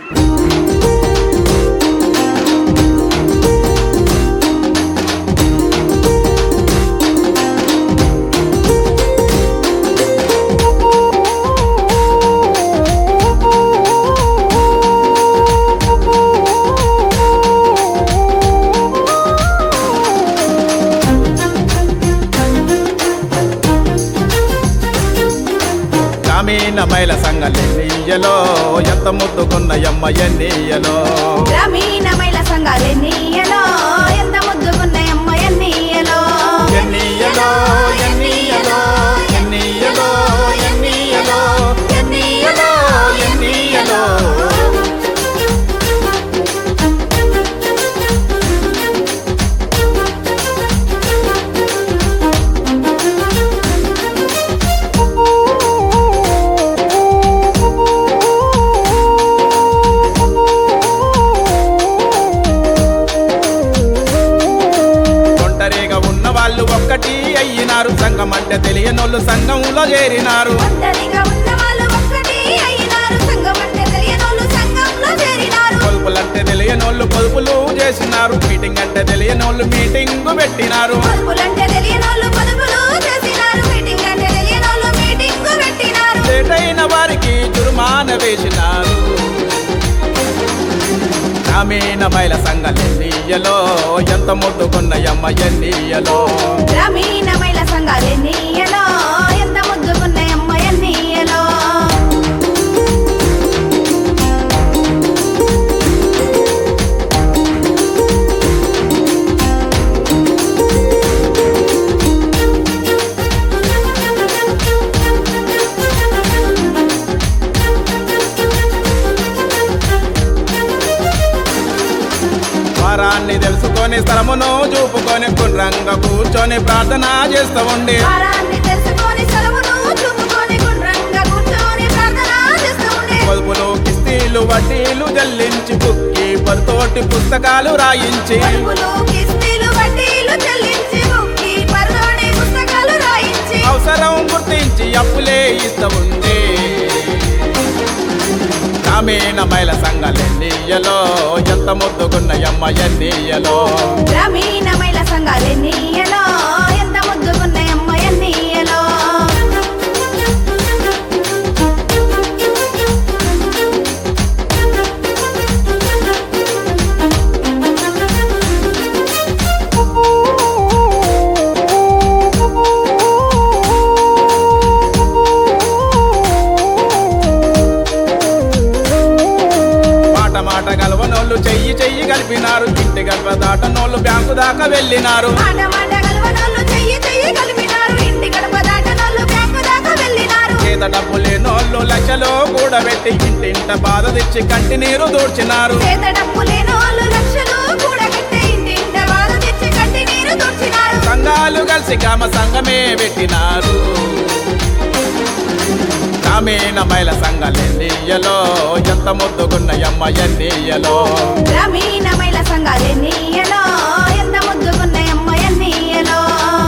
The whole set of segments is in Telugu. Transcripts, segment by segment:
గ్రామీణ మైల సంఘలెన్నియలో ఎంత ముద్దుకున్న ఎమ్మ ఎన్నియలో గ్రామీణ మహిళా సంఘాలెన్నియలో ఎంత ముద్దుకున్నాయమ్మ ఎన్నియలో ఎన్నియలో ఎన్నియలో ఎన్నియలో ఎన్నియలో ఎన్నియలో ఎన్నియలో ఒంటరిగా ఉన్న వాళ్ళు ఒక్కటి అయ్యినారు సంఘం అంటే తెలియనోళ్ళు సంఘంలో చేరినారు ఒంటరిగా ఉన్న వాళ్ళు ఒక్కటి అయినారు సంఘం అంటే తెలియనోళ్ళు సంఘంలో చేరినారు పొదుపులంటే తెలియనోళ్ళు పొదుపులు చేసినారు మీటింగ్ అంటే తెలియనోళ్ళు మీటింగ్ పెట్టినారు పొదుపులంటే తెలియనోళ్ళు పొదుపులు చేసినారు మీటింగ్ అంటే తెలియనోళ్ళు మీటింగ్ పెట్టినారు లేటైన వారికి జుర్మాన వేసినారు గ్రామీణ మైల సంఘలెన్నియలో ఎంత ముద్దుకున్న ఎమ్మ ఎన్నియలో గ్రామీణ మహిళా సంఘాలెన్నియలో ఎంత ముద్దుకున్నాయమ్మ ఎన్నియలో వారాన్ని తెలుసుకొని స్థలమును చూపుకొని గుండ్రంగా కూర్చొని ప్రార్థన చేస్తూ ఉండి వారాన్ని తెలుసుకొని సెలవును చూపుకొని గుండ్రంగా కూర్చొని ప్రార్థన చేస్తూ ఉండే పొదుపులు కిస్తీలు వడ్డీలు చెల్లించి బుక్కి పరుతోటి పుస్తకాలు రాయించి పొదుపులు కిస్తీలు వడ్డీలు చెల్లించి బుక్కి పర్లోని పుస్తకాలు రాయించి అవసరం గుర్తించి అప్పులే ఇస్తూ ఉంది గ్రామీణ మైల సంఘలెన్నియలో ఎంత ముద్దుకున్న ఎమ్మ ఎన్నియలో గ్రామీణ మహిళా సంఘాలెన్నియలో ఎంత ముద్దుకున్నాయమ్మ ఎన్నియలో మాట మాట గలవనోళ్ళు చెయ్యి చెయ్యి కలిపినారు ఇంటి గడప దాటనోళ్ళు బ్యాంకు దాకా వెళ్ళినారు మాట మాట గలవనోళ్ళు చెయ్యి చెయ్యి కలిపినారు ఇంటి గడప దాటనోళ్ళు బ్యాంకు దాకా వెళ్ళినారు చేత డబ్బు లేనోళ్ళు లక్షలు కూడబెట్టి ఇంటింట బాధ తెచ్చి కంటి నీరు దూర్చినారు చేత డబ్బు లేనోళ్ళు లక్షలు కూడగట్టి ఇంటింట బాధ తెచ్చి కట్టి నీరు తుడిచినారు సంఘాలు కలిసి గ్రామ సంఘమే పెట్టినారు గ్రామీణ మైల సంఘలెన్నియలో ఎంత ముద్దుకున్న ఎమ్మ ఎన్నియలో గ్రామీణ మహిళా సంఘాలెన్నియలో ఎంత ముద్దుకున్నాయమ్మ ఎన్నియలో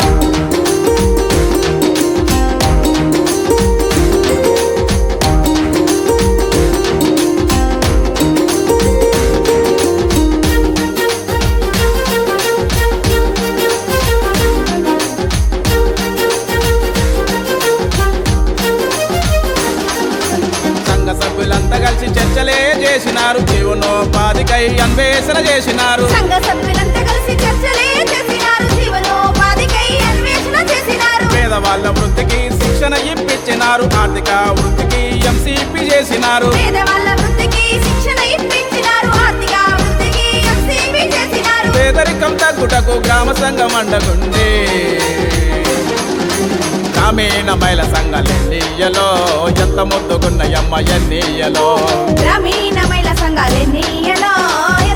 సంఘ సభ్యులంతా కలిసి చర్చలే చేసినారు జీవనోపాధికై అన్వేషణ చేసినారు సంఘ సభ్యులంతా కలిసి చర్చలే చేసినారు జీవనోపాధికై అన్వేషణ చేసినారు పేదవాళ్ళ వృత్తికి శిక్షణ ఇప్పించినారు ఆర్థిక వృత్తికి ఎంసీపీ చేసినారు పేదవాళ్ళ వృత్తికి శిక్షణ ఇప్పించినారు ఆర్థిక వృత్తికి ఎంసీబీ చేసినారు పేదరికం తగ్గుటకు గ్రామ సంఘం అండగుండి గ్రామీణ మైల సంఘలెన్నియలో ఎంత ముద్దుకున్న ఎమ్మ ఎన్నియలో గ్రామీణ మహిళా సంఘాలెన్నియలో